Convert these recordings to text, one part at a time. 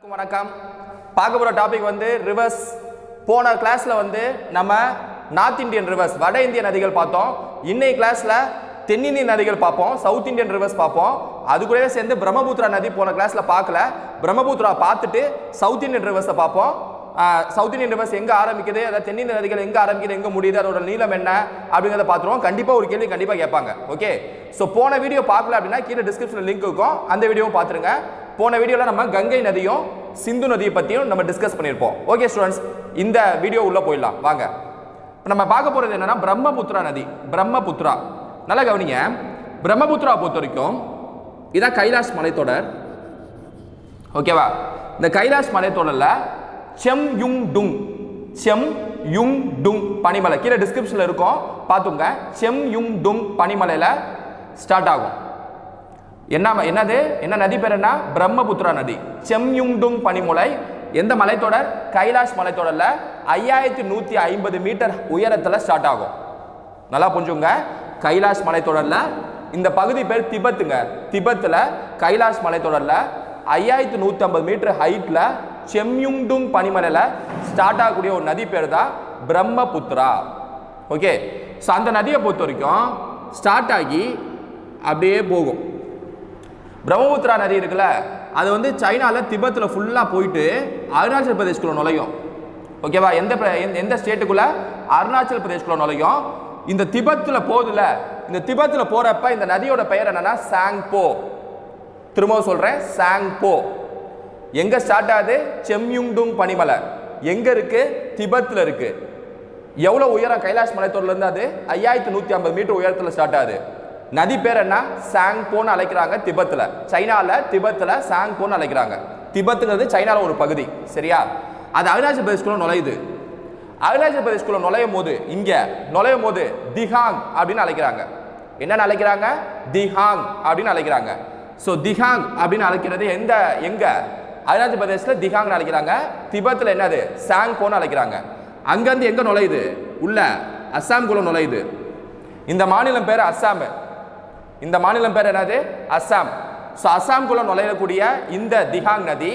அனைவருக்கும் வணக்கம் பார்க்க போகிற டாபிக் வந்து ரிவர்ஸ் போன கிளாஸில் வந்து நம்ம நார்த் இந்தியன் ரிவர்ஸ் வட இந்திய நதிகள் பார்த்தோம் இன்னைக்கு கிளாஸில் தென்னிந்திய நதிகள் பார்ப்போம் சவுத் இந்தியன் ரிவர்ஸ் பார்ப்போம் அது கூடவே சேர்ந்து பிரம்மபுத்திரா நதி போன கிளாஸில் பார்க்கல பிரம்மபுத்திரா பார்த்துட்டு சவுத் இந்தியன் ரிவர்ஸை பார்ப்போம் ஆஹ், சவுத் இந்தியன் ரிவர்ஸ் எங்கே ஆரம்பிக்குது அதாவது தென்னிந்திய நதிகள் எங்கே ஆரம்பிக்குது எங்கே முடியுது அதோட நீளம் என்ன அப்படிங்கிறத பார்த்துருவோம் கண்டிப்பாக ஒரு கேள்வி கண்டிப்பாக கேட்பாங்க ஓகே ஸோ போன வீடியோ பார்க்கல அப்படின்னா கீழே டிஸ்கிரிப்ஷனில் லிங்க் இருக்கும் அந்த வீடியோவும் பார்த்துருங்க போன வீடியோவில் நம்ம கங்கை நதியும் சிந்து நதியை பற்றியும் நம்ம டிஸ்கஸ் பண்ணியிருப்போம் ஓகே ஸ்டூடெண்ட்ஸ் இந்த வீடியோ உள்ளே போயிடலாம் வாங்க இப்போ நம்ம பார்க்க போகிறது என்னன்னா பிரம்மபுத்திரா நதி பிரம்மபுத்திரா நல்லா கவனிங்க பிரம்மபுத்திரா பொறுத்த வரைக்கும் இதான் கைலாஷ் மலைத்தொடர் ஓகேவா இந்த கைலாஷ் மலைத்தொடரில் செம் யுங் டுங் செம் யுங் டுங் பனிமலை கீழே டிஸ்கிரிப்ஷனில் இருக்கும் பார்த்துங்க செம் யுங் டுங் பனிமலையில் ஸ்டார்ட் ஆகும் என்ன ம- என்னது என்ன நதி பேர் என்ன பிரம்மபுத்திரா நதி செம்யுங்டுங் பனிமுலை எந்த மலைத்தொடர் கைலாஷ் மலைத்தொடர்ல ஐயாயிரத்தி நூத்தி ஐம்பது மீட்டர் உயரத்துல ஸ்டார்ட் ஆகும் நல்லா புரிஞ்சுங்க கைலாஷ் மலைத்தொடர்ல இந்த பகுதி பேர் திபத்துங்க திபத்துல கைலாஷ் மலைத்தொடர்ல ஐயாயிரத்தி நூத்தி ஐம்பது மீட்டர் ஹைட்ல செம்யுங்டுங் பனிமலையில ஸ்டார்ட் ஆகக்கூடிய ஒரு நதி பேர் தான் பிரம்மபுத்திரா ஓகே ஸோ அந்த நதியை பொறுத்த வரைக்கும் ஸ்டார்ட் ஆகி அப்படியே போகும் பிரம்மபுத்திரா நதி இருக்குல்ல அது வந்து சைனால திபெத்தில் ஃபுல்லாக போயிட்டு அருணாச்சல் பிரதேஷ்குள்ள நுழையும் ஓகேவா எந்த பிர- எந்த- எந்த ஸ்டேட்டுக்குள்ள அருணாச்சல் பிரதேஷ்குள்ள நுழையும் இந்த திபெத்தில் போகுதுல இந்த திபெத்தில் போறப்ப இந்த நதியோட பெயர் என்னன்னா சாங்போ திரும்பவும் சொல்றேன் சாங்போ எங்க ஸ்டார்ட் ஆகுது செம்யுங்டுங் பனிமலை எங்க இருக்கு திபெத்தில் இருக்கு எவ்வளவு உயரம் கைலாஷ் மலைத்தொடர்ல இருந்து அது ஐயாயிரத்தி நூத்தி ஐம்பது மீட்டர் உயரத்துல ஸ்டார்ட் ஆகுது நதி பேர் என்ன சாங்போன்னு அழைக்கிறாங்க திபெத்தில் சைனால திபெத்தில் சாங்போன்னு அழைக்கிறாங்க திபெத்துங்கிறது சைனால ஒரு பகுதி சரியா அது அருணாச்சல் பிரதேஷ்குள்ள நுழையுது அருணாச்சல் பிரதேஷ்குள்ள நுழையும் போது இங்க நுழையும் போது திஹாங் அப்படின்னு அழைக்கிறாங்க என்னன்னு அழைக்கிறாங்க திஹாங் அப்படின்னு அழைக்கிறாங்க ஸோ திஹாங் அப்படின்னு அழைக்கிறது எந்த எங்க அருணாச்சல் பிரதேஷ்ல திஹாங்னு அழைக்கிறாங்க திபெத்தில் என்னது சாங்போன்னு அழைக்கிறாங்க அங்கேருந்து எங்க நுழையுது உள்ள அஸ்ஸாம்குள்ள நுழையுது இந்த மாநிலம் பேர் அஸ்ஸாம் இந்த மாநிலம் பேர் என்னது அஸ்ஸாம் ஸோ அஸ்ஸாம்குள்ள நுழையக்கூடிய இந்த திஹாங் நதி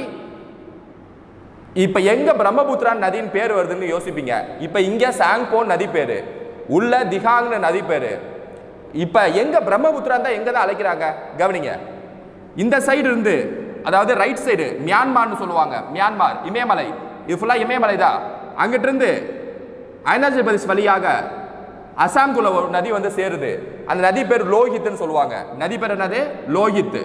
இப்ப எங்க பிரம்மபுத்திரா நதியின் பேர் வருதுன்னு யோசிப்பீங்க இப்ப இங்க சாங்போன் நதி பேரு உள்ள திஹாங்னு நதி பேரு இப்ப எங்க பிரம்மபுத்திரா தான் எங்க தான் அழைக்கிறாங்க கவனிங்க இந்த சைடு இருந்து அதாவது ரைட் சைடு மியான்மார்னு சொல்லுவாங்க மியான்மார் இமயமலை இது ஃபுல்லா இமயமலை தான் அங்கிட்டு இருந்து அருணாச்சல் பிரதேஷ் வழியாக அசாம்குள்ள ஒரு நதி வந்து சேருது அந்த நதி பேர் லோஹித்னு சொல்லுவாங்க நதி பேர் என்னது லோஹித்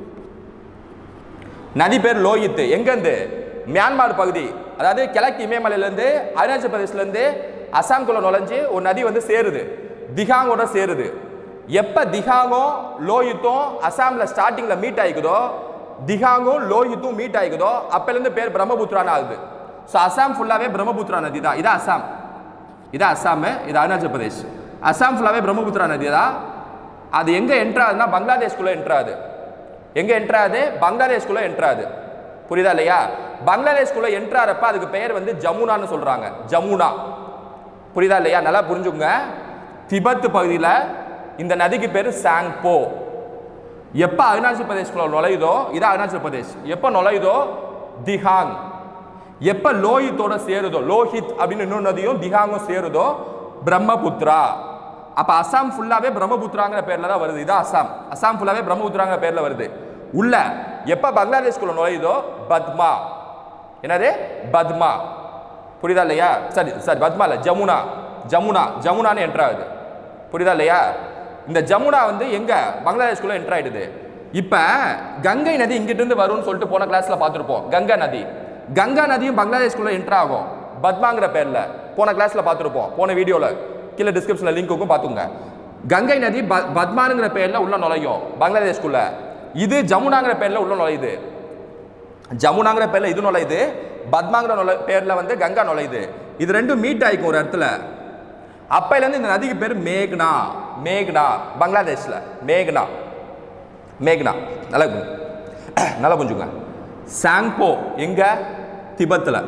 நதி பேர் லோஹித் எங்கேருந்து மியான்மார் பகுதி அதாவது கிழக்கு இமயமலையிலேருந்து அருணாச்சல் பிரதேஷ்லேருந்து அசாம்குள்ள நுழைஞ்சு ஒரு நதி வந்து சேருது திகாங்கோட சேருது எப்போ திகாங்கும் லோஹித்தும் அசாமில் ஸ்டார்டிங்கில் மீட் ஆகிக்குதோ திகாங்கும் லோஹித்தும் மீட் ஆகிக்குதோ அப்போலேருந்து பேர் பிரம்மபுத்திரான்னு ஆகுது ஸோ அசாம் ஃபுல்லாகவே பிரம்மபுத்திரா நதி தான் இதான் அசாம் இது அஸ்ஸாம் இது அருணாச்சல் பிரதேஷ் அஸ்ஸாம் ஃபுல்லாகவே பிரம்மபுத்திரா நதி தான் அது எங்கே என்ட்ராதுன்னா பங்களாதேஷ்குள்ளே என்ட்ராது எங்கே என்ட்ராது பங்களாதேஷ்குள்ளே என்ட்ராது புரியுதா இல்லையா பங்களாதேஷ்குள்ளே என்ட்ராறப்ப அதுக்கு பெயர் வந்து ஜமுனான்னு சொல்கிறாங்க ஜமுனா புரியுதா இல்லையா நல்லா புரிஞ்சுங்க திபெத் பகுதியில் இந்த நதிக்கு பேர் சாங்போ எப்போ அருணாச்சல் பிரதேஷ்குள்ள நுழையுதோ இது அருணாச்சல் பிரதேஷ் எப்போ நுழையுதோ திஹாங் எப்ப லோஹித்தோட சேருதோ லோஹித் அப்படின்னு இன்னொரு நதியும் திஹாங்கும் சேருதோ பிரம்மபுத்திரா அப்ப அசாம் ஃபுல்லாவே பிரம்மபுத்திராங்கிற பேர்ல தான் வருது இதான் அசாம் அசாம் ஃபுல்லாவே பிரம்மபுத்திராங்கிற பேர்ல வருது உள்ள எப்ப பங்களாதேஷ்குள்ள நுழையுதோ பத்மா என்னது பத்மா புரியுதா இல்லையா சரி சரி பத்மா இல்ல ஜமுனா ஜமுனா ஜமுனான்னு என்ட்ரு ஆகுது புரியுதா இல்லையா இந்த ஜமுனா வந்து எங்க பங்களாதேஷ்குள்ள என்ட்ரு ஆயிடுது இப்ப கங்கை நதி இங்கிட்டு இருந்து வரும்னு சொல்லிட்டு போன கிளாஸ்ல பார்த்திருப்போம் கங்கா நதி கங்கா நதியும் பங்களாதேஷ்குள்ள என்ட்ரு ஆகும் பத்மாங்கிற பேர்ல போன கிளாஸ்ல பார்த்திருப்போம் போன வீடியோல கீழே டிஸ்கிரிப்ஷன்ல லிங்க் இருக்கும் பார்த்துங்க கங்கை நதி ப- பத்மானுங்கிற பேர்ல உள்ள நுழையும் பங்களாதேஷ்குள்ள இது ஜமுனாங்கிற பேர்ல உள்ள நுழையுது ஜமுனாங்கிற பேர்ல இது நுழையுது பத்மாங்கிற நுழை பேர்ல வந்து கங்கா நுழையுது இது ரெண்டும் மீட் ஆயிக்கும் ஒரு இடத்துல அப்பையிலேருந்து இந்த நதிக்கு பேர் மேக்னா மேக்னா பங்களாதேஷ்ல மேக்னா மேக்னா நல்லா புரிஞ்சு- நல்லா புரிஞ்சுங்க சாங்போ எங்க திபெத்தில்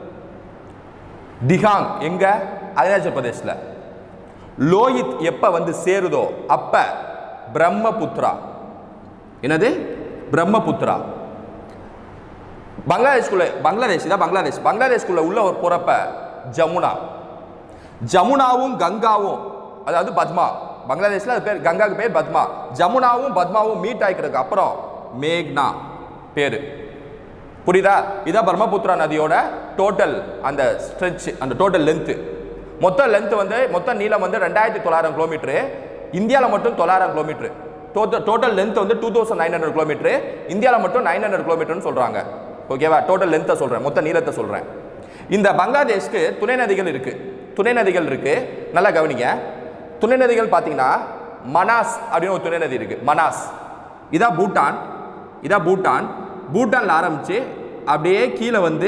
திகாங் எங்க அருணாச்சல் பிரதேஷ்ல லோஹித் எப்ப வந்து சேருதோ அப்ப பிரம்மபுத்ரா என்னது பிரம்மபுத்ரா பங்களாதேஷ்குள்ள பங்களாதேஷ் இதான் பங்களாதேஷ் பங்களாதேஷ்குள்ள உள்ள ஒரு போறப்ப ஜமுனா ஜமுனாவும் கங்காவும் அதாவது பத்மா பங்களாதேஷ்ல அது பேர் கங்காக்கு பேர் பத்மா ஜமுனாவும் பத்மாவும் மீட் ஆயிக்கிறதுக்கு அப்புறம் மேக்னா பேரு புரியுதா இதான் பிரம்மபுத்திரா நதியோட டோட்டல் அந்த ஸ்ட்ரெச் அந்த டோட்டல் லென்த்து மொத்த லென்த் வந்து மொத்த நீளம் வந்து ரெண்டாயிரத்தி தொள்ளாயிரம் கிலோமீட்டரு இந்தியாவில் மட்டும் தொள்ளாயிரம் கிலோமீட்டர் டோட்டல் டோட்டல் லென்த் வந்து two thousand nine hundred kilometre இந்தியாவில் மட்டும் நைன் ஹண்ட்ரட் கிலோமீட்டர்னு சொல்கிறாங்க ஓகேவா டோட்டல் லென்த்தை சொல்கிறேன் மொத்த நீளத்தை சொல்கிறேன் இந்த பங்களாதேஷ்க்கு துணை நதிகள் இருக்குது துணை நதிகள் இருக்குது நல்லா கவனிங்க துணை நதிகள் பார்த்தீங்கன்னா மனாஸ் அப்படின்னு ஒரு துணை நதி இருக்குது மனாஸ் இதான் பூட்டான் இதான் பூட்டான் பூட்டான்ல ஆரம்பிச்சு அப்படியே கீழே வந்து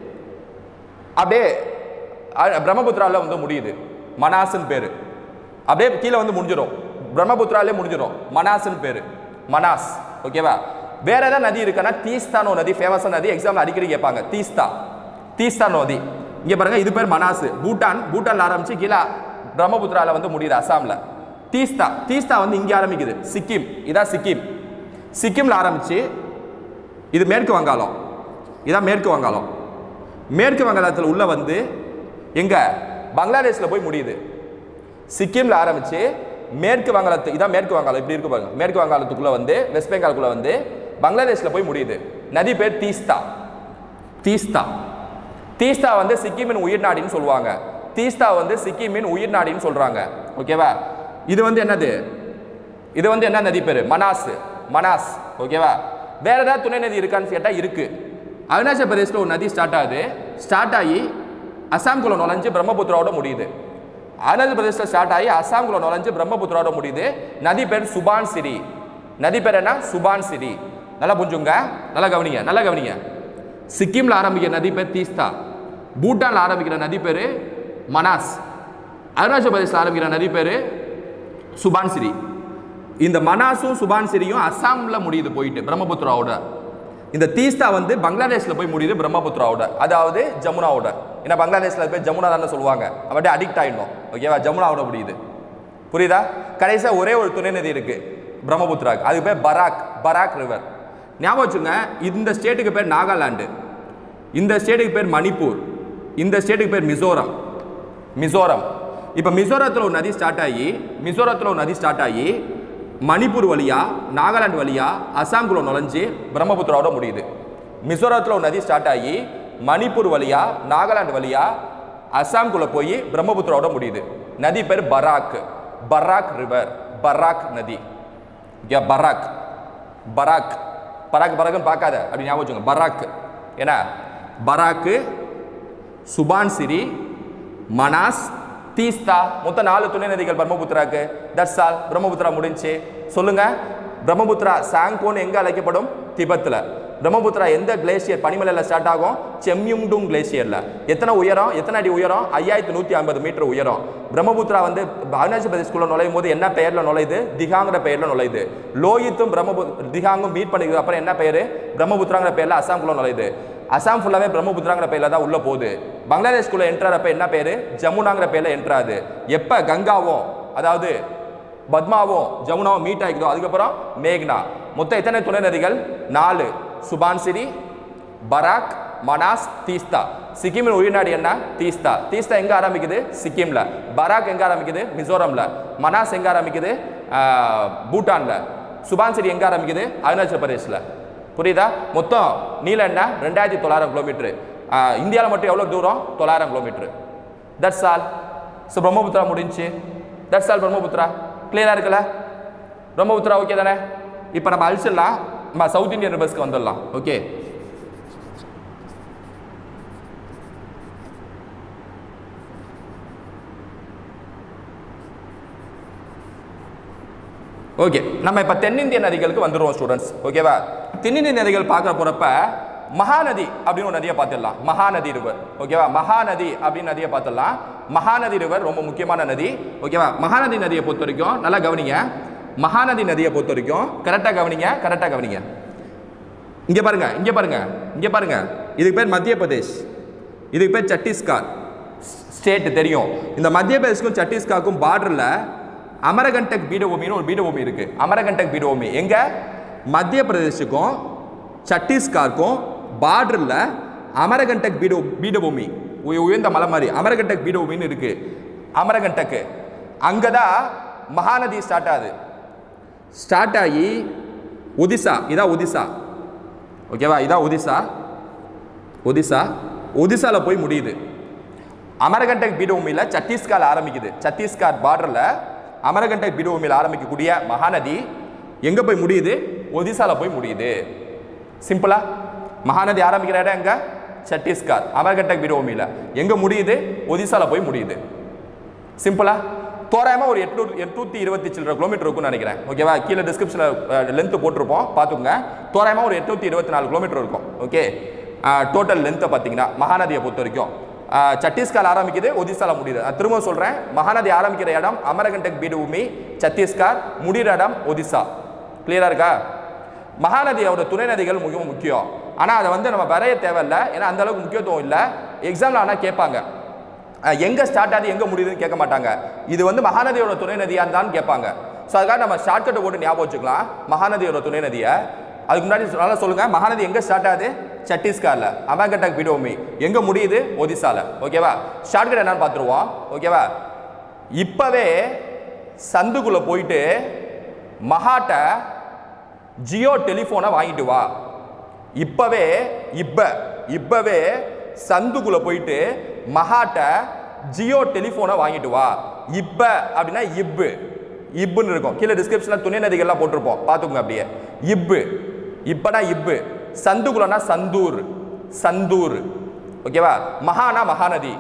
அப்படியே அ- பிரம்மபுத்திரால வந்து முடியுது மனாஸ்ன்னு பேரு அப்படியே கீழே வந்து முடிஞ்சிடும் பிரம்மபுத்திராலே முடிஞ்சிடும் மனாஸ்ன்னு பேரு மனாஸ் ஓகேவா வேற ஏதாவது நதி இருக்குன்னா தீஸ்தானோ நதி ஃபேமஸான நதி எக்ஸாம்ல அடிக்கடி கேட்பாங்க தீஸ்தா தீஸ்தா நதி இங்க பாருங்க இது பேர் மனாஸ் பூட்டான் பூட்டான்ல ஆரம்பிச்சு கீழே பிரம்மபுத்திரால வந்து முடியுது அசாம்ல தீஸ்தா தீஸ்தா வந்து இங்க ஆரம்பிக்குது சிக்கிம் இதான் சிக்கிம் சிக்கிம்ல ஆரம்பிச்சு இது மேற்கு வங்காளம் இதான் மேற்கு வங்காளம் மேற்கு வங்காளத்தில் உள்ள வந்து எங்க பங்களாதேஷ்ல போய் முடியுது சிக்கிம்ல ஆரம்பிச்சு மேற்கு வங்காளத்து இதான் மேற்கு வங்காளம் இப்படி இருக்கு பாருங்க மேற்கு வங்காளத்துக்குள்ள வந்து வெஸ்ட் பெங்காலுக்குள்ள வந்து பங்களாதேஷ்ல போய் முடியுது நதி பேர் தீஸ்தா தீஸ்தா தீஸ்தா வந்து சிக்கிமின் உயிர் நாடின்னு சொல்லுவாங்க தீஸ்தா வந்து சிக்கிமின் உயிர் நாடின்னு சொல்றாங்க ஓகேவா இது வந்து என்னது இது வந்து என்ன நதி பேரு மனாஸ் மனாஸ் ஓகேவா வேற ஏதாவது துணை நதி இருக்கான்னு கேட்டா இருக்கு அருணாச்சல பிரதேஷ்ல ஒரு நதி ஸ்டார்ட் ஆகுது ஸ்டார்ட் ஆகி அசாம்குள்ள நுழைஞ்சு பிரம்மபுத்திராவோட முடியுது அருணாச்சல பிரதேஷ்ல ஸ்டார்ட் ஆகி அசாம்குள்ள நுழைஞ்சு பிரம்மபுத்திராவோட முடியுது நதி பேர் சுபான் சிரி நதி பேர் என்ன சுபான் சிரி நல்லா புரிஞ்சுங்க நல்லா கவனிங்க நல்லா கவனிங்க சிக்கிம்ல ஆரம்பிக்கிற நதி பேர் தீஸ்தா பூட்டான்ல ஆரம்பிக்கிற நதி பேர் மனாஸ் அருணாச்சல பிரதேஷ்ல ஆரம்பிக்கிற நதி பேர் சுபான்சிரி இந்த மனாசும் சுபான்சிரியும் அஸ்ஸாம்ல முடியுது போயிட்டு பிரம்மபுத்திராவோட இந்த தீஸ்தா வந்து பங்களாதேஷ்ல போய் முடியுது பிரம்மபுத்திராவோட அதாவது ஜமுனாவோட ஏன்னா பங்களாதேஷ்ல போய் ஜமுனா தானே சொல்லுவாங்க அப்படியே அடிக்ட் ஆயிடும் ஓகேவா ஜமுனாவோட முடியுது புரியுதா கடைசியா ஒரே ஒரு துணை நதி இருக்கு பிரம்மபுத்திராக்கு அது பேர் பராக் பராக் ரிவர் ஞாபகம் வச்சுங்க இந்த ஸ்டேட்டுக்கு பேர் நாகாலாந்து இந்த ஸ்டேட்டுக்கு பேர் மணிப்பூர் இந்த ஸ்டேட்டுக்கு பேர் மிசோரம் மிசோரம் இப்போ மிசோரத்தில் ஒரு நதி ஸ்டார்ட் ஆகி மிசோரத்தில் ஒரு நதி ஸ்டார்ட் ஆகி மணிப்பூர் வழியா நாகாலாந்து வழியா அசாம்குள்ள நுழைஞ்சு பிரம்மபுத்திராவோட முடியுது மிசோரத்தில் ஒரு நதி ஸ்டார்ட் ஆகி மணிப்பூர் வழியா நாகாலாந்து வழியா அசாம்குள்ள போய் பிரம்மபுத்திராவோட முடியுது நதி பேர் பராக் பராக் ரிவர் பராக் நதி ஓகே பராக் பராக் பராக் பராக்னு பார்க்காத அப்படி ஞாபகம் வச்சுங்க பராக் ஏன்னா பராக்கு சுபான்சிரி மனாஸ் தீஸ்தா மொத்தம் நாலு துணை நதிகள் பிரம்மபுத்திராக்கு தட்ஸ் ஆல் பிரம்மபுத்திரா முடிஞ்சு சொல்லுங்க பிரம்மபுத்திரா சாங்கோன்னு எங்க அழைக்கப்படும் திபெத்தில் பிரம்மபுத்திரா எந்த கிளேசியர் பனிமலையில் ஸ்டார்ட் ஆகும் செம்யுங்டுங் கிளேசியர்ல எத்தனை உயரம் எத்தனை அடி உயரம் ஐயாயிரத்தி நூற்றி ஐம்பது மீட்டர் உயரம் பிரம்மபுத்திரா வந்து அருணாச்சல பிரதேஷ்குள்ள நுழையும் போது என்ன பெயர்ல நுழையுது திகாங்கிற பெயர்ல நுழையுது லோயித்தும் பிரம்மபு திகாங்கும் மீட் பண்ணிக்கிறது அப்புறம் என்ன பெயர் பிரம்மபுத்திராங்கிற பெயர்ல அசாம்குள்ள நுழையுது அசாம் ஃபுல்லாவே பிரம்மபுத்திராங்கிற பேர்ல தான் உள்ள போகுது பங்களாதேஷ்குள்ள என்ட்ரார் அப்ப என்ன பேரு ஜமுனாங்கிற பேர்ல என்ட்ராது எப்ப கங்காவும் அதாவது பத்மாவும் ஜமுனாவும் மீட் ஆகிக்குதோ அதுக்கப்புறம் மேக்னா மொத்தம் எத்தனை துணை நதிகள் நாலு சுபான்சிரி பராக் மனாஸ் தீஸ்தா சிக்கிமின் உயிர்நாடு என்ன தீஸ்தா தீஸ்தா எங்க ஆரம்பிக்குது சிக்கிம்ல பராக் எங்க ஆரம்பிக்குது மிசோரம்ல மனாஸ் எங்க ஆரம்பிக்குது ஆஹ், பூட்டான்ல சுபான்சிரி எங்க ஆரம்பிக்குது அருணாச்சல பிரதேஷ்ல புரியுதா மொத்தம் நீளம் என்ன ரெண்டாயிரத்தி தொள்ளாயிரம் கிலோமீட்டர் இந்தியாவில் மட்டும் எவ்வளோ தூரம் தொள்ளாயிரம் kilometre that's all so Brahmaputra முடிஞ்சு தட்ஸ் ஆல் பிரம்மபுத்திரா கிளியராக இருக்குல்ல பிரம்மபுத்திரா ஓகே தானே இப்போ நம்ம அழிச்சிடலாம் நம்ம சவுத் இந்தியன் ரிவர்ஸ்க்கு வந்துடலாம் ஓகே ஓகே நம்ம இப்போ தென்னிந்திய நதிகளுக்கு வந்துடுவோம் ஸ்டூடெண்ட்ஸ் ஓகேவா தென்னிந்திய நதிகள் பார்க்க போகிறப்ப மகாநதி அப்படின்னு ஒரு நதியை பார்த்துடலாம் மகாநதி ரிவர் ஓகேவா மகாநதி அப்படின்னு நதியை பார்த்துடலாம் மகாநதி ரிவர் ரொம்ப முக்கியமான நதி ஓகேவா மகாநதி நதியை பொறுத்த வரைக்கும் நல்லா கவனிங்க மகாநதி நதியை பொறுத்த வரைக்கும் கரெக்டாக கவனிங்க கரெக்டாக கவனிங்க இங்க பாருங்க இங்க பாருங்க இங்க பாருங்க இதுக்கு பேர் மத்திய பிரதேஷ் இதுக்கு பேர் சத்தீஸ்கர் ஸ்டேட் தெரியும் இந்த மத்திய பிரதேஷ்க்கும் சத்தீஸ்கருக்கும் பார்டர்ல அமரகண்டக் பீடபூமின்னு ஒரு பீடபூமி இருக்கு அமரகண்டக் பீடபூமி எங்க மத்திய பிரதேஷுக்கும் சத்தீஸ்கருக்கும் பார்டரில் அமரகண்டக் பீட பீடபூமி உய- உயர்ந்த மலை மாதிரி அமரகண்டக் பீடபூமின்னு இருக்கு அமரகண்டக்கு அங்கே தான் மகாநதி ஸ்டார்ட் ஆகுது ஸ்டார்ட் ஆகி ஒடிசா இதான் ஒடிசா ஓகேவா இதான் ஒடிசா ஒடிசா ஒடிசால போய் முடியுது அமரகண்டக் பீடபூமியில் சத்தீஸ்கர் ஆரம்பிக்குது சத்தீஸ்கர் பார்டரில் அமரகண்டக் பீடபூமியில் ஆரம்பிக்கக்கூடிய மகாநதி எங்கே போய் முடியுது ஒடிசால போய் முடியுது சிம்பிளா மகாநதி ஆரம்பிக்கிற இடம் எங்க சத்தீஸ்கர் அமரகண்டக் பீடபூமியில் எங்கே முடியுது ஒடிசால போய் முடியுது சிம்பிளா தோராயமாக ஒரு எட்நூறு எட்நூற்றி இருபத்தி சில்லற கிலோமீட்டர் இருக்கும்னு நினைக்கிறேன் ஓகேவா கீழே டிஸ்கிரிப்ஷனில் லென்த்து போட்டிருப்போம் பார்த்துக்கோங்க தோராயமாக ஒரு எட்நூற்றி இருபத்தி நாலு கிலோமீட்டர் இருக்கும் ஓகே டோட்டல் லென்த்தை பார்த்தீங்கன்னா மகாநதியை பொறுத்த வரைக்கும் ஆஹ், சத்தீஸ்கர் ஆரம்பிக்குது ஒடிசால முடியுது நான் திரும்ப சொல்கிறேன் மகாநதி ஆரம்பிக்கிற இடம் அமரகண்டக் பீடபூமி சத்தீஸ்கர் முடிகிற இடம் ஒடிசா கிளியராக இருக்கா மகாநதியோட துணை நதிகள் மிகவும் முக்கியம் ஆனால் அதை வந்து நம்ம வரைய தேவையில்லை ஏன்னா அந்த அளவுக்கு முக்கியத்துவம் இல்லை எக்ஸாமில் ஆனால் கேட்பாங்க அஹ் எங்க ஸ்டார்ட் ஆகுது எங்க முடியுதுன்னு கேட்க மாட்டாங்க இது வந்து மகாநதியோட துணை நதியா இருந்தான்னு கேட்பாங்க ஸோ அதுக்காக நம்ம ஷார்ட்கட்டை போட்டு ஞாபகம் வச்சுக்கலாம் மகாநதியோட துணை நதியை அதுக்கு முன்னாடி நல்லா சொல்லுங்க மகாநதி எங்க ஸ்டார்ட் ஆகுது சத்தீஸ்கர்ல அமர்கண்டக் பீடோமி எங்க முடியுது ஒடிசால ஓகேவா ஷார்ட்கட் என்னன்னு பார்த்துருவோம் ஓகேவா இப்பவே சந்துக்குள்ள போயிட்டு மகாட்ட ஜியோ டெலிஃபோனை வாங்கிட்டு வா இப்பவே இப்ப இப்பவே சந்துக்குள்ள போயிட்டு மகாட்ட ஜியோ டெலிஃபோனை வாங்கிட்டு வா இப்ப அப்படின்னா இப்பு இப்புன்னு இருக்கும் கீழே டிஸ்கிரிப்ஷன்ல துணை நதிகள்லாம் போட்டிருப்போம் பார்த்துக்கோங்க அப்படியே இப்பு இப்பனா இப்பு சந்துக்குள்ளனா சந்தூர் சந்தூர் ஓகேவா மகானா மகாநதி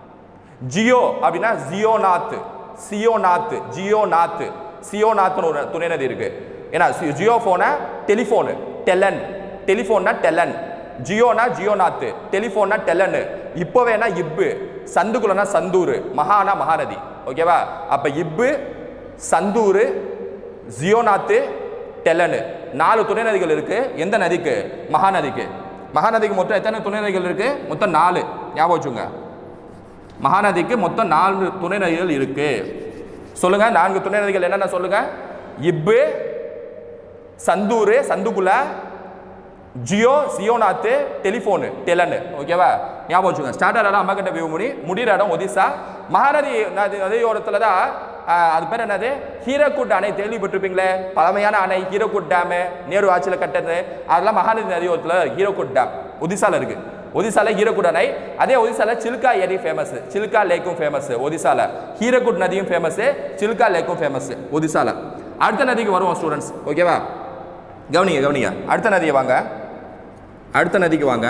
ஜியோ அப்படின்னா ஜியோநாத் சியோநாத் ஜியோநாத் சியோநாத்னு ஒரு துணை நதி இருக்கு ஏன்னா சி- ஜியோ ஃபோனை டெலிஃபோனு டெலன் டெலிஃபோன்னா டெலன் ஜியோனா ஜியோநாத் டெலிஃபோன்னா டெலனு இப்போ வேணா இப்பு சந்துக்குள்ளனா சந்தூர் மகானா மகாநதி ஓகேவா அப்ப இப்பு சந்தூர் ஜியோநாத்து டெலனு நாலு துணை நதிகள் இருக்கு எந்த நதிக்கு மகாநதிக்கு மகாநதிக்கு மொத்தம் எத்தனை துணை நதிகள் இருக்கு மொத்தம் நாலு ஞாபகம் வச்சுங்க மகாநதிக்கு மொத்தம் நான்கு துணை நதிகள் இருக்கு சொல்லுங்க நான்கு துணை நதிகள் என்னென்ன சொல்லுங்க இப்பு சந்தூர் சந்துக்குள்ள ஜியோ சியோநாத்து டெலிஃபோனு டெலனு ஓகேவா ஞாபகம் வச்சுங்க ஸ்டார்டர் இடம் அம்மக்கட்ட வியூ முடி முடிகிற இடம் ஒடிசா மகாநதி நதி நதியோரத்தில் தான் ஆஹ், அது பேர் என்னது ஹீரக்குட் அணை கேள்விப்பட்டிருப்பீங்களே பழமையான அணை ஹீரக்குட் டேமு நேரு ஆட்சியில் கட்டது அதெல்லாம் மகாநதி நதியோரத்தில் ஹீரக்குட் டேம் ஒடிசால இருக்கு ஒடிசால ஹீரக்குட் அணை அதே ஒடிசால சில்கா ஏரி ஃபேமஸ் சில்கா லேக்கும் ஃபேமஸ் ஒடிசால ஹீரக்குட் நதியும் ஃபேமஸ் சில்கா லேக்கும் ஃபேமஸ் ஒடிசால அடுத்த நதிக்கு வருவோம் ஸ்டூடெண்ட்ஸ் ஓகேவா கவனிங்க கவனிங்க அடுத்த நதியை வாங்க அடுத்த நதிக்கு வாங்க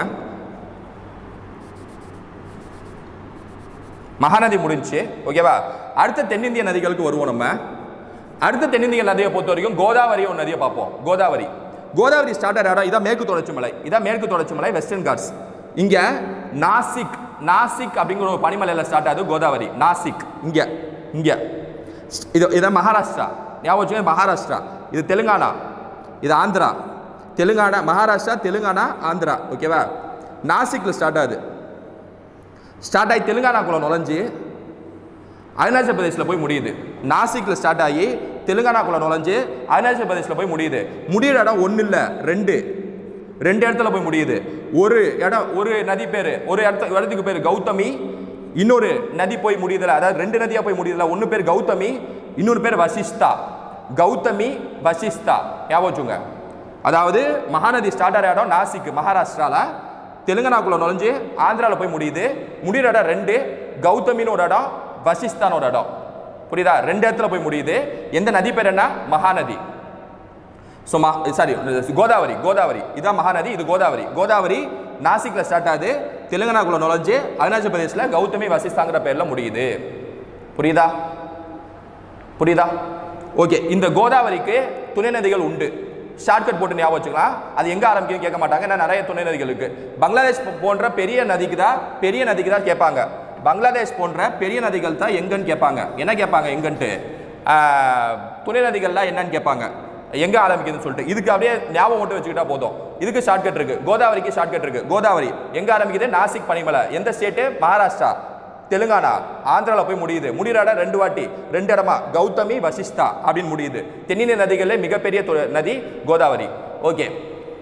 மகாநதி முடிஞ்சுச்சு ஓகேவா அடுத்த தென்னிந்திய நதிகளுக்கு வருவோம் நம்ம அடுத்த தென்னிந்திய நதியை பொறுத்த வரைக்கும் கோதாவரி ஒரு நதியை பார்ப்போம் கோதாவரி கோதாவரி ஸ்டார்ட் இடம் இதான் மேற்கு தொடர்ச்சி மலை இதான் மேற்கு தொடர்ச்சி மலை வெஸ்டர்ன் காட்ஸ் இங்க நாசிக் நாசிக் அப்படிங்கிற ஒரு பனிமலையில் ஸ்டார்ட் ஆகுது கோதாவரி நாசிக் இங்க இங்க இது இதான் மகாராஷ்டிரா ஞாபகம் வச்சுக்கோங்க, மகாராஷ்டிரா இது தெலுங்கானா இது ஆந்திரா தெலுங்கானா மகாராஷ்டிரா தெலுங்கானா ஆந்திரா ஓகேவா நாசிக்ல ஸ்டார்ட் ஆகுது ஸ்டார்ட் ஆகி தெலுங்கானாக்குள்ள நுழைஞ்சு அருணாச்சல பிரதேசில் போய் முடியுது நாசிக்ல ஸ்டார்ட் ஆகி தெலுங்கானாக்குள்ள நுழைஞ்சு அருணாச்சல பிரதேசில் போய் முடியுது முடியிற இடம் ஒன்று இல்லை ரெண்டு ரெண்டு இடத்துல போய் முடியுது ஒரு இடம் ஒரு நதி பேர் ஒரு இடத்த இடத்துக்கு பேர் கௌதமி இன்னொரு நதி போய் முடியுதுல அதாவது ரெண்டு நதியாக போய் முடியுதுல ஒன்று பேர் கௌதமி இன்னொரு பேர் வசிஷ்தா கௌதமி வசிஷ்தா ஞாபகம் வச்சுங்க அதாவது மகாநதி ஸ்டார்ட் ஆகிற இடம் நாசிக் மகாராஷ்டிரால தெலுங்கானாக்குள்ள நுழைஞ்சு ஆந்திராவில் போய் முடியுது முடிகிற இடம் ரெண்டு கௌதமின்னு ஒரு இடம் வசிஷ்தான் ஒரு இடம் புரியுதா ரெண்டு இடத்துல போய் முடியுது எந்த நதி பேர் என்ன மகாநதி ஸோ மா சாரி கோதாவரி கோதாவரி இதான் மகாநதி இது கோதாவரி கோதாவரி நாசிக்ல ஸ்டார்ட் ஆகுது தெலுங்கானாக்குள்ள நுழைஞ்சு அருணாச்சல பிரதேசில் கௌதமி வசிஷ்தாங்கிற பேர்ல முடியுது புரியுதா புரியுதா ஓகே இந்த கோதாவரிக்கு துணை நதிகள் உண்டு ஷார்ட்கட் போட்டு ஞாபகம் வச்சுக்கலாம் அது எங்க ஆரம்பிக்கும் கேட்க மாட்டாங்க ஏன்னா நிறைய துணை நதிகள் இருக்கு பங்களாதேஷ் போ- போன்ற பெரிய நதிக்கு தான் பெரிய நதிக்கு தான் கேட்பாங்க பங்களாதேஷ் போன்ற பெரிய நதிகள் தான் எங்கன்னு கேட்பாங்க என்ன கேட்பாங்க எங்கன்ட்டு ஆஹ், துணை நதிகள்லாம் என்னன்னு கேட்பாங்க எங்க ஆரம்பிக்குதுன்னு சொல்லிட்டு இதுக்கு அப்படியே ஞாபகம் மட்டும் வச்சுக்கிட்டா போதும் இதுக்கு ஷார்ட்கட் இருக்கு கோதாவரிக்கு ஷார்ட்கட் இருக்கு கோதாவரி எங்க ஆரம்பிக்குது நாசிக் பனிமலை எந்த ஸ்டேட்டு மகாராஷ்டிரா தெலுங்கானா ஆந்திரால போய் முடியுது முடிகிற இடம் ரெண்டு வாட்டி ரெண்டு இடமா கௌதமி வசிஷ்தா அப்படின்னு முடியுது தென்னிந்திய நதிகளில் மிகப்பெரிய தொ- நதி கோதாவரி ஓகே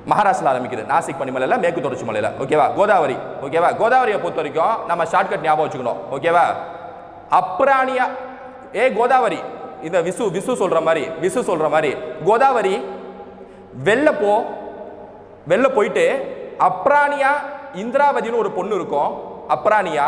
மகாராஷ்டிரா ஆரம்பிக்குது நாசிக் பனிமலையில் மேற்கு தொடர்ச்சி மலையில் ஓகேவா கோதாவரி ஓகேவா கோதாவரியை பொறுத்த வரைக்கும் நம்ம ஷார்ட்கட் ஞாபகம் வச்சுக்கணும் ஓகேவா அப்ராணியா ஏ கோதாவரி இந்த விசு விசு சொல்ற மாதிரி விசு சொல்ற மாதிரி கோதாவரி வெளில போ வெளில போயிட்டு அப்ராணியா இந்திராவதினு ஒரு பொண்ணு இருக்கும் அப்ராணியா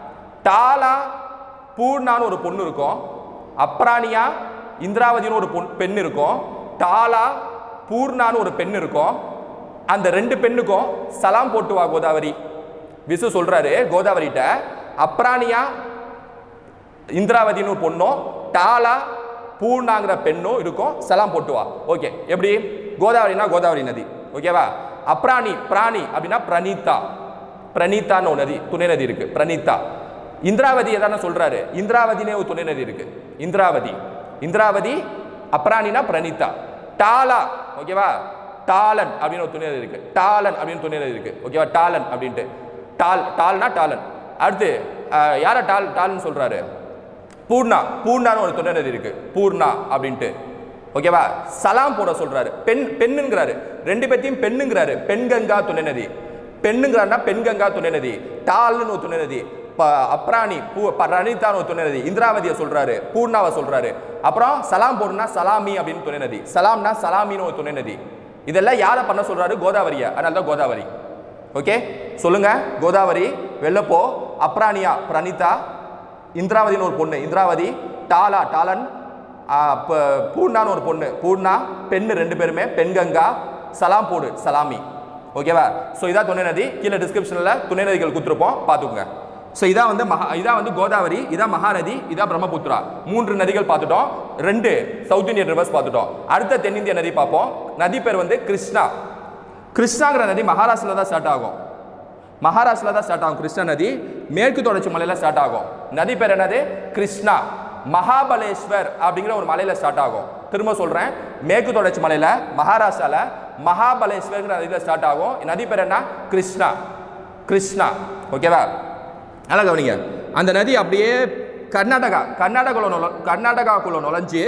டாலா பூர்ணான்னு ஒரு பொண்ணு இருக்கும் அப்ராணியா இந்திராவதினு ஒரு பொன் பெண் இருக்கும் டாலா பூர்ணான்னு ஒரு பெண் இருக்கும் அந்த ரெண்டு பெண்ணுக்கும் சலாம் போட்டு வா கோதாவரி விசு சொல்றாரு கோதாவரிட்ட அப்ராணியா இந்திராவதினு ஒரு பொண்ணும் டாலா பூர்ணாங்கிற பெண்ணும் இருக்கும் சலாம் போட்டு வா ஓகே எப்படி கோதாவரினா கோதாவரி நதி ஓகேவா அப்ராணி பிராணி அப்படின்னா பிரணீதா பிரணீதான்னு ஒரு நதி துணை நதி இருக்கு பிரணீதா இந்திராவதி எதான சொல்றாரு இந்திராவதினே ஒரு துணை நதி இருக்கு இந்திராவதி இந்திராவதி அப்ராணினா பிரணீதா டாலா ஓகேவா டாலன் அப்படின்னு ஒரு துணை நதி இருக்கு டாலன் அப்படின்னு துணை நதி இருக்கு ஓகேவா டாலன் அப்படின்ட்டு டால் டால்னா டாலன் அடுத்து அஹ், யார டால் டால்னு சொல்றாரு பூர்ணா பூர்ணான்னு ஒரு துணை நதி இருக்கு பூர்ணா அப்படின்ட்டு ஓகேவா சலாம் போட சொல்றாரு பெண் பெண்ணுங்கிறாரு ரெண்டு பேத்தையும் பெண்ணுங்கிறாரு பெண்கங்கா துணை நதி பெண்ணுங்கிறாருன்னா பெண்கங்கா துணை நதி டால்னு ஒரு துணை நதி ப- அப்ராணி பூ பரணிதான்னு ஒரு துணை நதி இந்திராவதியை சொல்றாரு பூர்ணாவை சொல்றாரு அப்புறம் சலாம் போடுனா சலாமி அப்படின்னு துணை நதி சலாம்னா சலாமின்னு ஒரு துணை நதி இதெல்லாம் யாரை பண்ண சொல்றாரு கோதாவரியை அதனால தான் கோதாவரி ஓகே சொல்லுங்க கோதாவரி வெள்ளப்போ அப்ராணியா பிரணிதா இந்திராவதின்னு ஒரு பொண்ணு இந்திராவதி டாலா டாலன் ஆ, ப- பூர்ணான்னு ஒரு பொண்ணு பூர்ணா பெண்ணு ரெண்டு பேருமே பெண்கங்கா சலாம் போடு சலாமி ஓகேவா ஸோ இதான் துணை நதி கீழே டிஸ்கிரிப்ஷனில் துணை நதிகள் கொடுத்துருப்போம் பார்த்துக்கோங்க ஸோ இதான் வந்து மகா இதான் வந்து கோதாவரி இதான் மகாநதி இதான் பிரம்மபுத்திரா மூன்று நதிகள் பார்த்துட்டோம் ரெண்டு சவுத் இந்தியன் ரிவர்ஸ் பார்த்துட்டோம் அடுத்த தென்னிந்திய நதி பார்ப்போம் நதி பேர் வந்து கிருஷ்ணா கிருஷ்ணாங்கிற நதி மகாராஷ்டிரில் தான் ஸ்டார்ட் ஆகும் மகாராஷ்டிரில் தான் ஸ்டார்ட் ஆகும் கிருஷ்ணா நதி மேற்கு தொடர்ச்சி மலையில் ஸ்டார்ட் ஆகும் நதி பேர் என்னது கிருஷ்ணா மகாபலேஸ்வர் அப்படிங்கிற ஒரு மலையில் ஸ்டார்ட் ஆகும் திரும்ப சொல்கிறேன் மேற்கு தொடர்ச்சி மலையில் மகாராஷ்டிராவில் மகாபலேஸ்வர்ங்கிற நதியில் ஸ்டார்ட் ஆகும் நதி பேர் என்ன கிருஷ்ணா கிருஷ்ணா ஓகேவா நல்லா கவனிங்க அந்த நதி அப்படியே கர்நாடகா கர்நாடகாவில் நுழ கர்நாடகாக்குள்ள நுழைஞ்சு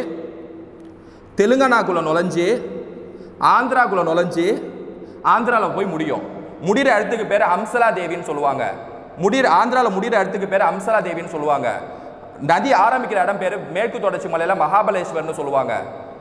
தெலுங்கானாக்குள்ள நுழைஞ்சு ஆந்திராக்குள்ள நுழைஞ்சு ஆந்திராவில் போய் முடியும் முடிகிற இடத்துக்கு பேர் அம்சலா தேவின்னு சொல்லுவாங்க முடிகிற ஆந்திராவில் முடிகிற இடத்துக்கு பேர் அம்சலா தேவின்னு சொல்லுவாங்க நதி ஆரம்பிக்கிற இடம் பேர் மேற்கு தொடர்ச்சி மலையில் மகாபலேஸ்வர்னு சொல்லுவாங்க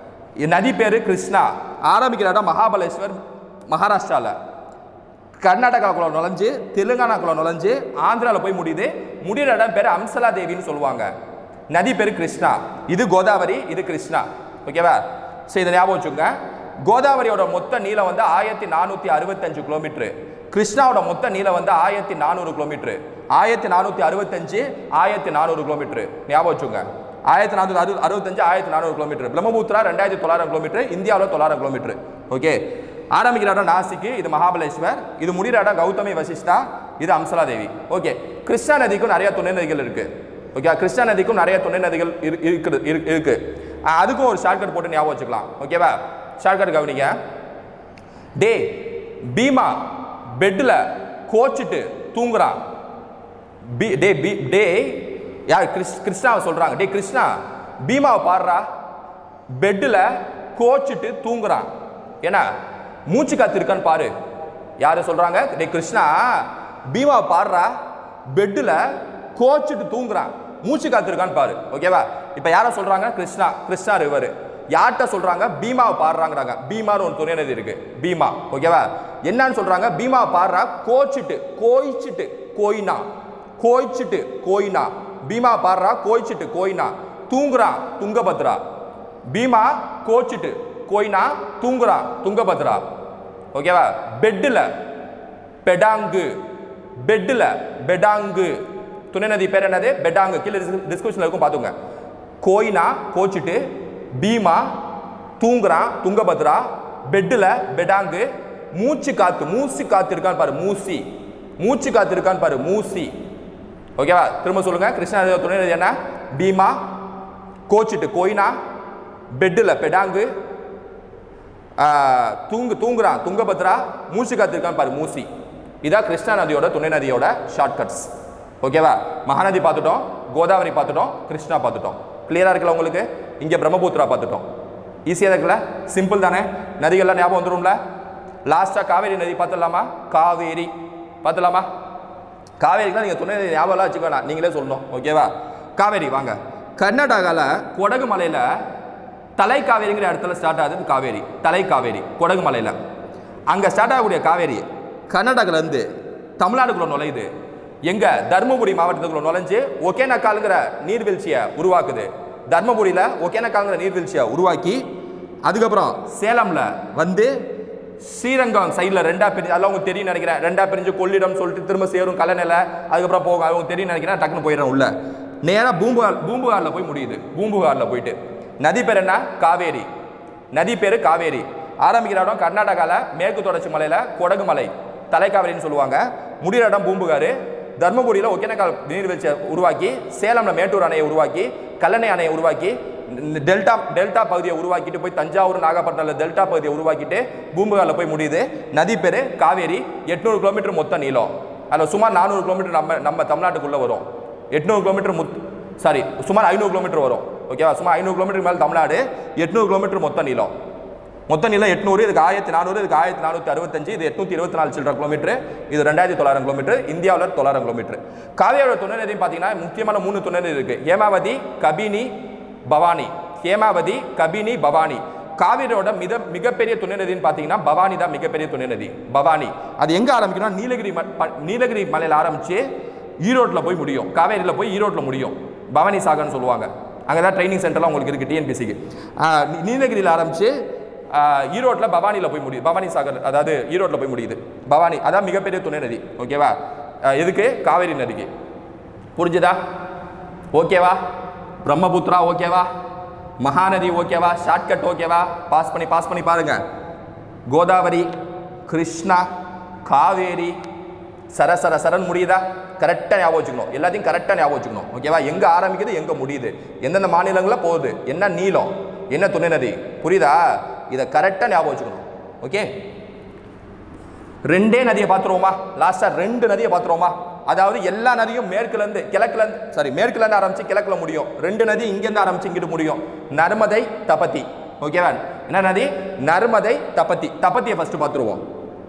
நதி பேர் கிருஷ்ணா ஆரம்பிக்கிற இடம் மகாபலேஸ்வர் மகாராஷ்டிராவில் கர்நாடகாக்குள்ள நுழைஞ்சு தெலுங்கானாக்குள்ள நுழைஞ்சு ஆந்திராவில் போய் முடியுது முடிகிற இடம் பேர் அம்சலா தேவின்னு சொல்லுவாங்க நதி பேர் கிருஷ்ணா இது கோதாவரி இது கிருஷ்ணா ஓகேவா ஸோ இதை ஞாபகம் வச்சுக்கோங்க கோதாவரியோட மொத்த நீளம் வந்து ஆயிரத்தி நானூற்றி அறுபத்தஞ்சு கிலோமீட்ரு கிருஷ்ணாவோட மொத்த நீளம் வந்து ஆயிரத்தி நானூறு கிலோமீட்ரு ஆயிரத்தி நானூற்றி அறுபத்தஞ்சு ஆயிரத்தி நானூறு கிலோமீட்ரு ஞாபகம் வச்சுக்கோங்க ஆயிரத்தி நானூறு அறு அறுபத்தஞ்சு ஆயிரத்தி நானூறு கிலோமீட்டர் பிரம்மபுத்திரா ரெண்டாயிரத்தி தொள்ளாயிரம் கிலோமீட்டர் இந்தியாவில் தொள்ளாயிரம் கிலோமீட்டர் ஓகே ஆரம்பிக்கிற இடம் நாசிக்கு இது மகாபலேஸ்வர் இது முடிகிற இடம் கௌதமி வசிஷ்டா இது அம்சலா தேவி ஓகே கிருஷ்ணா நதிக்கும் நிறைய துணை நதிகள் இருக்கு ஓகே கிருஷ்ணா நதிக்கும் நிறைய துணை நதிகள் இரு- இருக்குது இரு- இருக்கு அஹ் அதுக்கும் ஒரு ஷார்ட்கட் போட்டு ஞாபகம் வச்சுக்கலாம் ஓகேவா ஷார்ட்கட் கவனிங்க டே பீமா பெட்டில் கோச்சிட்டு தூங்குறான் பி டே பி டே யார் கிருஷ் கிருஷ்ணாவை சொல்கிறாங்க டே கிருஷ்ணா பீமாவை பாடுறா பெட்டில் கோச்சிட்டு தூங்குறான் ஏன்னா மூச்சு காத்து இருக்கான்னு பாரு யார் சொல்கிறாங்க டே கிருஷ்ணா பீமாவை பாடுறா பெட்டில் கோச்சிட்டு தூங்குறான் மூச்சு காத்து இருக்கான்னு பாரு ஓகேவா இப்போ யாரை சொல்கிறாங்க கிருஷ்ணா கிருஷ்ணா ரிவர் யார்கிட்ட சொல்றாங்க பீமாவை பாடுறாங்கிறாங்க பீமான்னு ஒரு துணை நதி இருக்கு பீமா ஓகேவா என்னன்னு சொல்றாங்க பீமாவை பாடுறா கோச்சிட்டு கோயிச்சிட்டு கோயினா கோயிச்சிட்டு கோயினா பீமா பாடுறா கோயிச்சிட்டு கோயினா தூங்குறான் துங்கபத்ரா பீமா கோச்சிட்டு கோயினா தூங்குறான் துங்கபத்ரா ஓகேவா பெட்டில் பெடாங்கு பெட்டில் பெடாங்கு துணை நதி பேர் என்னது பெடாங்கு கீழே டிஸ்கிரிப்ஷனில் இருக்கும் பார்த்துங்க கோயினா கோச்சிட்டு பீமா தூங்குறான் துங்கபத்ரா பெட்டில் பெடாங்கு மூச்சு காத்து மூச்சு காத்து இருக்கான்னு பாரு மூசி மூச்சு காத்து இருக்கான்னு பாரு மூசி ஓகேவா திரும்ப சொல்லுங்க கிருஷ்ணா நதியோட துணை நதி என்ன பீமா கோச்சிட்டு கோயினா பெட்டில் பெடாங்கு ஆ, தூங்கு தூங்குறான் துங்கபத்ரா மூச்சு காத்திருக்கான் பாரு மூசி இதான் கிருஷ்ணா நதியோட துணை நதியோட ஷார்ட்கட்ஸ் ஓகேவா மகாநதி பார்த்துட்டோம் கோதாவரி பார்த்துட்டோம் கிருஷ்ணா பார்த்துட்டோம் கிளியரா இருக்குல்ல உங்களுக்கு இங்க பிரம்மபுத்திரா பார்த்துட்டோம் ஈஸியாக இருக்குல்ல சிம்பிள் தானே நதிகள்லாம் ஞாபகம் வந்துரும்ல லாஸ்ட்டாக காவேரி நதி பார்த்துடலாமா காவேரி பார்த்துடலாமா காவேரிக்கெலாம் நீங்கள் துணை நதி ஞாபகம் வச்சுக்க வேணாம் நீங்களே சொல்லணும் ஓகேவா காவேரி வாங்க கர்நாடகாவில் கொடகு மலையில் தலை காவேரிங்கிற இடத்துல ஸ்டார்ட் ஆகுது காவேரி தலை காவேரி கொடகு மலையில் அங்கே ஸ்டார்ட் ஆகக்கூடிய காவேரி கர்நாடகாலேருந்து தமிழ்நாடுக்குள்ள நுழையுது எங்க தர்மபுரி மாவட்டத்துக்குள்ள நுழைஞ்சு ஒகேனக்கால்ங்கிற நீர்வீழ்ச்சியை உருவாக்குது தர்மபுரியில் ஒகேனக்கால்ங்கிற நீர்வீழ்ச்சியை உருவாக்கி அதுக்கப்புறம் சேலம்ல வந்து ஸ்ரீரங்கம் சைடில் ரெண்டா பிரிஞ்சு அதெல்லாம் உங்களுக்கு தெரியும் நினைக்கிறேன் ரெண்டா பிரிஞ்சு கொள்ளிடம் சொல்லிட்டு திரும்ப சேரும் கல்லநிலை அதுக்கப்புறம் போகும் அவங்க தெரியும் நினைக்கிறேன் டக்குன்னு போயிடுறேன் உள்ள நேராக பூம்புகார் பூம்புகாரில் போய் முடியுது பூம்புகாரில் போயிட்டு நதி பேர் என்ன காவேரி நதி பேர் காவேரி ஆரம்பிக்கிற இடம் கர்நாடகாவில் மேற்கு தொடர்ச்சி மலையில் கொடகு மலை தலைக்காவேரின்னு சொல்லுவாங்க முடிகிற இடம் பூம்புகார் தர்மபுரியில் ஒகேனக்கால் நீர்வீழ்ச்சியை உருவாக்கி சேலம்ல மேட்டூர் அணையை உருவாக்கி கல்லணை அணையை உருவாக்கி இந்த டெல்டா டெல்டா பகுதியை உருவாக்கிட்டு போய் தஞ்சாவூர் நாகப்பட்டினம்ல டெல்டா பகுதியை உருவாக்கிட்டு பூம்புகாரில் போய் முடியுது நதி பேர் காவேரி எட்நூறு கிலோமீட்டர் மொத்த நீளம் அதில் சுமார் நானூறு கிலோமீட்டர் நம்ம நம்ம தமிழ்நாட்டுக்குள்ளே வரும் எட்நூறு கிலோமீட்டர் முத் சாரி சுமார் ஐநூறு கிலோமீட்டர் வரும் ஓகேவா சுமார் ஐநூறு கிலோமீட்டர் மேலே தமிழ்நாடு எட்நூறு கிலோமீட்டர் மொத்த நீளம் மொத்த நீளம் எட்நூறு இதுக்கு ஆயிரத்தி நானூறு இதுக்கு ஆயிரத்தி நானூற்றி அறுபத்தஞ்சு இது எட்நூத்தி இருபத்தி நாலு சில்லற கிலோமீட்டர் இது ரெண்டாயிரத்தி தொள்ளாயிரம் கிலோமீட்டர் இந்தியாவில் தொள்ளாயிரம் கிலோமீட்டர் காவிரியோட துணை நதியும் பார்த்தீங்கன்னா முக்கியமான மூணு துணை நதி இருக்கு ஹேமாவதி கபினி பவானி ஹேமாவதி கபினி பவானி காவிரியோட மிக மிகப்பெரிய துணை நதின்னு பார்த்தீங்கன்னா பவானி தான் மிகப்பெரிய துணை நதி பவானி அது எங்கே ஆரம்பிக்கணும் நீலகிரி ம- ப- நீலகிரி மலையில் ஆரம்பிச்சு ஈரோட்டில் போய் முடியும் காவேரியில் போய் ஈரோட்டில் முடியும் பவானி சாகர்னு சொல்லுவாங்க அங்கே தான் ட்ரைனிங் சென்டர்லாம் உங்களுக்கு இருக்குது டிஎன்பிசிக்கு நீலகிரியில் ஆரம்பிச்சு ஈரோட்டில் பவானியில் போய் முடியுது பவானி சாகர் அதாவது ஈரோட்டில் போய் முடியுது பவானி அதான் மிகப்பெரிய துணை நதி ஓகேவா ஆஹ் எதுக்கு காவேரி நதிக்கு புரிஞ்சுதா ஓகேவா பிரம்மபுத்திரா ஓகேவா மகாநதி ஓகேவா ஷார்ட்கட் ஓகேவா பாஸ் பண்ணி பாஸ் பண்ணி பாருங்க கோதாவரி கிருஷ்ணா காவேரி சர சர சரன் முடியுதா கரெக்டாக ஞாபகம் வச்சுக்கணும் எல்லாத்தையும் கரெக்டாக ஞாபகம் வச்சுக்கணும் ஓகேவா எங்கே ஆரம்பிக்குது எங்கே முடியுது எந்தெந்த மாநிலங்களில் போகுது என்ன நீளம் என்ன துணை நதி புரியுதா இதை கரெக்டாக ஞாபகம் வச்சுக்கணும் ஓகே ரெண்டே நதியை பார்த்துருவோமா லாஸ்ட்டாக ரெண்டு நதியை பார்த்துருவோமா அதாவது எல்லா நதியும் மேற்குலேருந்து கிழக்குலேருந்து சாரி மேற்குலேருந்து ஆரம்பிச்சு கிழக்குல முடியும் ரெண்டு நதி இங்கேருந்து ஆரம்பிச்சு இங்கிட்டு முடியும் நர்மதை தபதி ஓகேவா என்ன நதி நர்மதை தபதி தபத்தியை ஃபர்ஸ்ட் பார்த்துருவோம்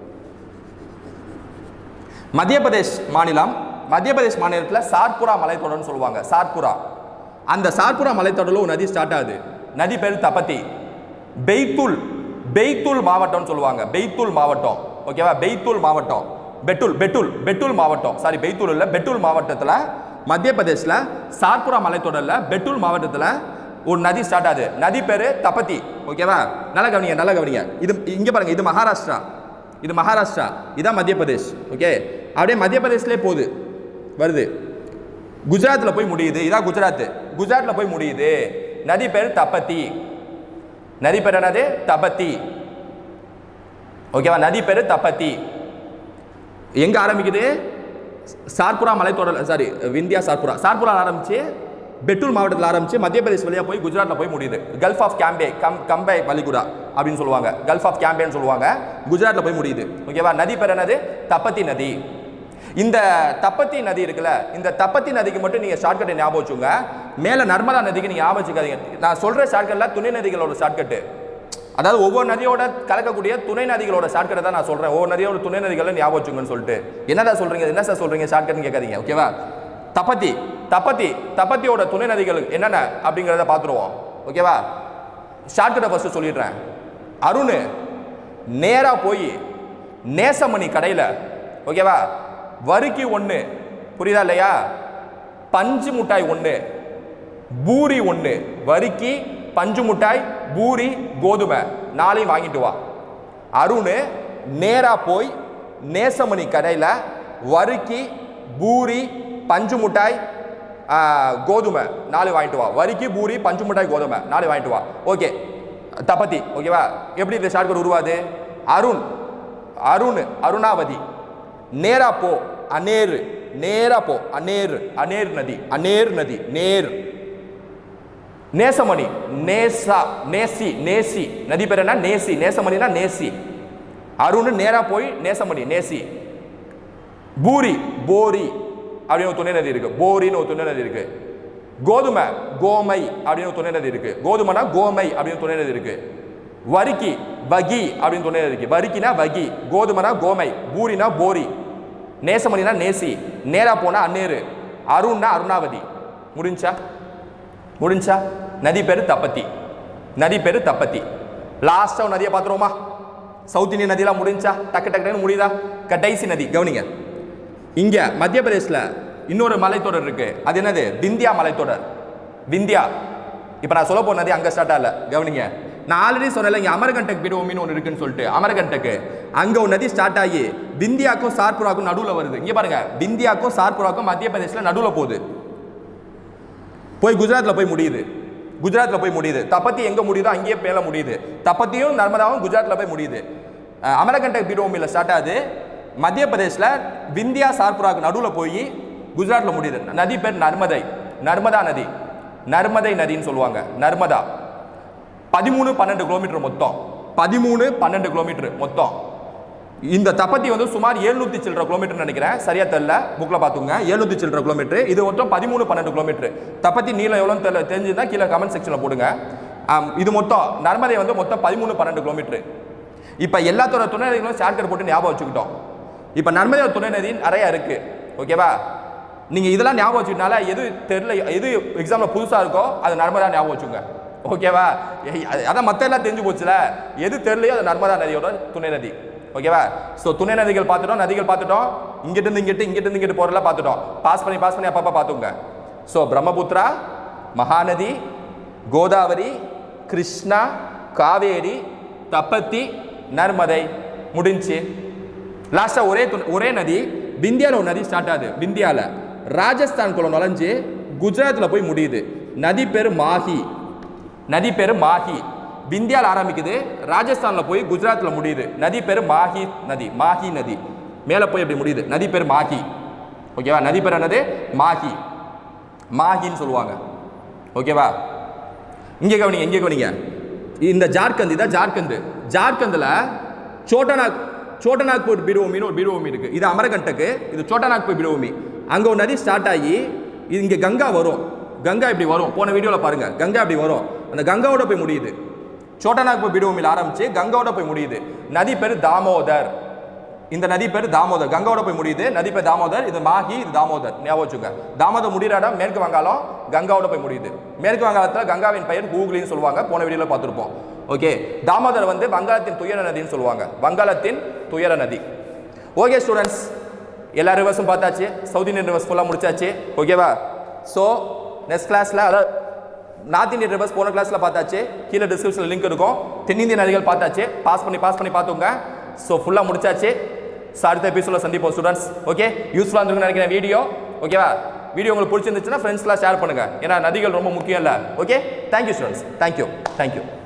மத்திய பிரதேஷ் மாநிலம் மத்திய பிரதேஷ் மாநிலத்தில் சார்புரா மலைத்தொடர்னு சொல்லுவாங்க சார்புரா அந்த சார்புரா மலைத்தொடரில் ஒரு நதி ஸ்டார்ட் ஆகுது நதி பேர் தபதி பெய்த்துல் பெய்த்துல் மாவட்டம்னு சொல்லுவாங்க பெய்த்துல் மாவட்டம் ஓகேவா பெய்த்துல் மாவட்டம் பெட்டுல் பெட்டுல் பெட்டுல் மாவட்டம் சாரி பெய்த்துல் இல்லை பெட்டுல் மாவட்டத்தில் மத்திய பிரதேஷில் சார்புரா மலைத்தொடரில் பெட்டுல் மாவட்டத்தில் ஒரு நதி ஸ்டார்ட் ஆகுது நதி பேர் தபதி ஓகேவா நல்லா கவனிங்க நல்லா கவனிங்க இது இங்கே பாருங்க இது மகாராஷ்டிரா இது மகாராஷ்டிரா இதான் மத்திய பிரதேஷ் ஓகே அப்படியே மத்திய பிரதேஷ்லேயே போகுது வருது குஜராத்தில் போய் முடியுது இதான் குஜராத் குஜராத்தில் போய் முடியுது நதி பேர் தபதி நதி பேர் என்னது தபதி ஓகேவா நதி பேர் தபதி எங்க ஆரம்பிக்குது சார்புரா மலைத்தொடர் சாரி விந்தியா சார்புரா சார்புரா ஆரம்பிச்சு பெட்டூர் மாவட்டத்தில் ஆரம்பிச்சு மத்திய பிரதேஷ் வழியா போய் குஜராத்தில் போய் முடியுது கல்ஃப் ஆஃப் கேம்பே கம் கம்பை வலிகுடா அப்படின்னு சொல்லுவாங்க கல்ஃப் ஆஃப் கேம்பேன்னு சொல்லுவாங்க குஜராத்தில் போய் முடியுது ஓகேவா நதி பேர் என்னது தப்பத்தி நதி இந்த தப்பத்தி நதி இருக்குல்ல இந்த தப்பத்தி நதிக்கு மட்டும் நீங்க ஷார்ட்கட்டை ஞாபகம் வச்சுங்க மேல நர்மதா நதிக்கு நீங்க ஞாபகம் வச்சுக்காதீங்க நான் சொல்ற ஷார்ட்கட்ல துணை நதிகளோட ஷார்ட்கட்டு அதாவது ஒவ்வொரு நதியோட கலக்கக்கூடிய துணை நதிகளோட ஷார்ட்கட்டை தான் நான் சொல்றேன் ஒவ்வொரு நதியோட துணை நதிகளை ஞாபகம் வச்சுங்கன்னு சொல்லிட்டு என்னடா சொல்றீங்க என்ன சார் சொல்றீங்க ஷார்ட்கட்னு கேட்காதீங்க ஓகேவா தப்பத்தி தப்பத்தி தப்பத்தியோட துணை நதிகள் என்னென்ன அப்படிங்கிறத பார்த்துருவோம் ஓகேவா ஷார்ட்கட்டை ஃபர்ஸ்ட் சொல்லிடுறேன் அருண் நேரா போய் நேசமணி கடையில் ஓகேவா வறுக்கி ஒன்று புரியுதா இல்லையா பஞ்சு மிட்டாய் ஒன்று பூரி ஒன்று வறுக்கி பஞ்சு மிட்டாய் பூரி கோதுமை நாளையும் வாங்கிட்டு வா அருண் நேரா போய் நேசமணி கடையில் வறுக்கி பூரி பஞ்சு மிட்டாய் ஆ, கோதுமை நாலு வாங்கிட்டு வா வரிக்கி பூரி பஞ்சு மிட்டாய் கோதுமை நாலு வாங்கிட்டு வா ஓகே தபதி ஓகேவா எப்படி இந்த ஷார்ட்கட் உருவாது அருண் அருண் அருணாவதி நேரா போ அநேர் நேரா போ அநேர் அநேர் நதி அநேர் நதி நேர் நேசமணி நேசா நேசி நேசி நதி பேர் என்ன நேசி நேசமணினா நேசி அருண் நேரா போய் நேசமணி நேசி பூரி போரி அப்படின்னு ஒரு துணை நதி இருக்கு போரின்னு ஒரு துணை நதி இருக்கு கோதுமை கோமை அப்படின்னு ஒரு துணை நதி இருக்கு கோதுமைனா கோமை அப்படின்னு ஒரு துணை நதி இருக்கு வரிக்கி வகி அப்படின்னு துணை இருக்கு வரிக்கினா வகி கோதுமைனா கோமை பூரினா போரி நேசமணினா நேசி நேரா போனா அந்நேரு அருண்னா அருணாவதி முடிஞ்சா முடிஞ்சா நதி பேரு தப்பத்தி நதி பேரு தப்பத்தி லாஸ்டா ஒரு நதியை பார்த்துருவோமா சவுத் இந்தியன் நதியெல்லாம் முடிஞ்சா டக்கு டக்கு டக்குன்னு முடியுதா கடைசி நதி கவனிங்க இங்க மத்திய பிரதேஷ்ல இன்னொரு மலைத்தொடர் இருக்கு அது என்னது விந்தியா மலைத்தொடர் விந்தியா இப்போ நான் சொல்ல போன நதி அங்க ஸ்டார்ட் ஆகல கவனிங்க நான் ஆல்ரெடி சொன்னல இங்க அமர்கண்டக் பீடபூமின்னு ஒன்று இருக்குன்னு சொல்லிட்டு அமர்கண்டக் அங்க ஒரு நதி ஸ்டார்ட் ஆகி விந்தியாக்கும் சார்புராக்கும் நடுவுல வருது இங்க பாருங்க விந்தியாக்கும் சார்புராக்கும் மத்திய பிரதேஷ்ல நடுவுல போகுது போய் குஜராத்ல போய் முடியுது குஜராத்ல போய் முடியுது தப்பத்தி எங்க முடியுதோ அங்கேயே மேல முடியுது தப்பத்தியும் நர்மதாவும் குஜராத்ல போய் முடியுது அஹ் அமரகண்டக் பீடபூமியில் ஸ்டார்ட் ஆகுது மத்திய பிரதேஷ்ல விந்தியா சார்புராக்கு நடுவில் போய் குஜராத்ல முடியுது நதி பேர் நர்மதை நர்மதா நதி நர்மதை நதின்னு சொல்லுவாங்க நர்மதா பதிமூணு பன்னெண்டு கிலோமீட்டர் மொத்தம் பதிமூணு பன்னெண்டு கிலோமீட்டர் மொத்தம் இந்த தப்பத்தி வந்து சுமார் 700 சில்லற கிலோமீட்டர் நினைக்கிறேன் சரியா தெரியல புக்ல பாத்துங்க 700 சில்லற கிலோமீட்டர் இது மொத்தம் பதிமூணு பன்னெண்டு கிலோமீட்டர் தப்பத்தி நீளம் எவ்வளோன்னு தெரியல தெரிஞ்சுதான் கீழே கமெண்ட் செக்ஷன்ல போடுங்க ஆம், இது மொத்தம் நர்மதை வந்து மொத்தம் பதிமூணு பன்னெண்டு கிலோமீட்டர் இப்போ எல்லாத்தோட துணை நதிகளும் ஷார்ட்கட் போட்டு ஞாபகம் வச்சுக்கிட்டோம் இப்போ நர்மதையோட துணை நதி நிறைய இருக்கு ஓகேவா நீங்க இதெல்லாம் ஞாபகம் வச்சுக்கிட்டனால எது தெரியல எது எக்ஸாம்ல புதுசா இருக்கோ அது நர்மதா ஞாபகம் வச்சுங்க ஓகேவா ஏய், அது- அதான் மத்த எல்லாம் தெரிஞ்சு போச்சுல எது தெரியலையோ அது நர்மதா நதியோட துணை நதி ஓகேவா ஸோ துணை நதிகள் பார்த்துட்டோம் நதிகள் பார்த்துட்டோம் இங்கிட்டு இருந்து இங்கிட்டு இங்கிட்டு இருந்து இங்கிட்டு போறதெல்லாம் பார்த்துட்டோம் பாஸ் பண்ணி பாஸ் பண்ணி அப்பப்போ பார்த்துங்க ஸோ பிரம்மபுத்திரா மகாநதி கோதாவரி கிருஷ்ணா காவேரி தப்பத்தி நர்மதை முடிஞ்சு லாஸ்டா ஒரே துணை- ஒரே நதி விந்தியால ஒரு நதி ஸ்டார்ட் ஆகுது விந்தியால ராஜஸ்தான்குள்ள நுழைஞ்சு குஜராத்ல போய் முடியுது நதி பேரு மாஹி நதி பேரு மாஹி விந்தியால ஆரம்பிக்குது ராஜஸ்தான்ல போய் குஜராத்ல முடியுது நதி பேரு மாஹி நதி மாஹி நதி மேல போய் அப்படி முடியுது நதி பேரு மாஹி ஓகேவா நதி பேர் என்னது மாஹி மாஹின்னு சொல்லுவாங்க ஓகேவா இங்கே கவனிங்க இங்கே கவனிங்க இந்த ஜார்க்கண்ட் இதான் ஜார்க்கண்ட் ஜார்க்கண்டில் சோட்டநாக் சோட்டநாக்பூர் பீடபூமின்னு ஒரு பீடபூமி இருக்கு இது அமரகண்டக்கு இது சோட்டநாக்பூர் பீடபூமி அங்கே ஒரு நதி ஸ்டார்ட் ஆகி இது இங்கே கங்கா வரும் கங்கா இப்படி வரும் போன வீடியோவில் பாருங்க கங்கா இப்படி வரும் அந்த கங்காவோட போய் முடியுது சோட்டநாக்பூர் பீடபூமியில் ஆரம்பிச்சு கங்காவோட போய் முடியுது நதி பேர் தாமோதர் இந்த நதி பேர் தாமோதர் கங்காவோட போய் முடியுது நதி பேர் தாமோதர் இது மாஹி இது தாமோதர் ஞாபகம் வச்சுங்க தாமோதர் முடிகிற இடம் மேற்கு வங்காளம் கங்காவோட போய் முடியுது மேற்கு வங்காளத்தில் கங்காவின் பெயர் ஹூக்லின்னு சொல்லுவாங்க போன வீடியோல பார்த்துருப்போம் ஓகே தாமோதர் வந்து வங்காளத்தின் துயர நதின்னு சொல்லுவாங்க வங்காளத்தின் துயர நதி ஓகே ஸ்டூடெண்ட்ஸ் எல்லா ரிவர்ஸும் பார்த்தாச்சு சவுத் இந்தியன் ரிவர்ஸ் ஃபுல்லாக முடிச்சாச்சு ஓகேவா ஸோ நெக்ஸ்ட் கிளாஸில் அதாவது நார்த் இந்தியன் ரிவர்ஸ் போன கிளாஸில் பார்த்தாச்சு கீழே டிஸ்கிரிப்ஷனில் லிங்க் இருக்கும் தென்னிந்திய நதிகள் பார்த்தாச்சு பாஸ் பண்ணி பாஸ் பண்ணி பார்த்துங்க ஸோ ஃபுல்லாக முடிச்சாச்சு ஸோ அடுத்த எபிசோடில் சந்திப்போம் ஸ்டூடெண்ட்ஸ் ஓகே யூஸ்ஃபுல்லாக இருந்திருக்குன்னு நினைக்கிறேன் வீடியோ ஓகேவா வீடியோ உங்களுக்கு பிடிச்சிருந்துச்சுன்னா ஃப்ரெண்ட்ஸ்லாம் ஷேர் பண்ணுங்கள் ஏன்னா நதிகள் ரொம்ப முக்கியம் இல்லை okay thank you students thank you thank you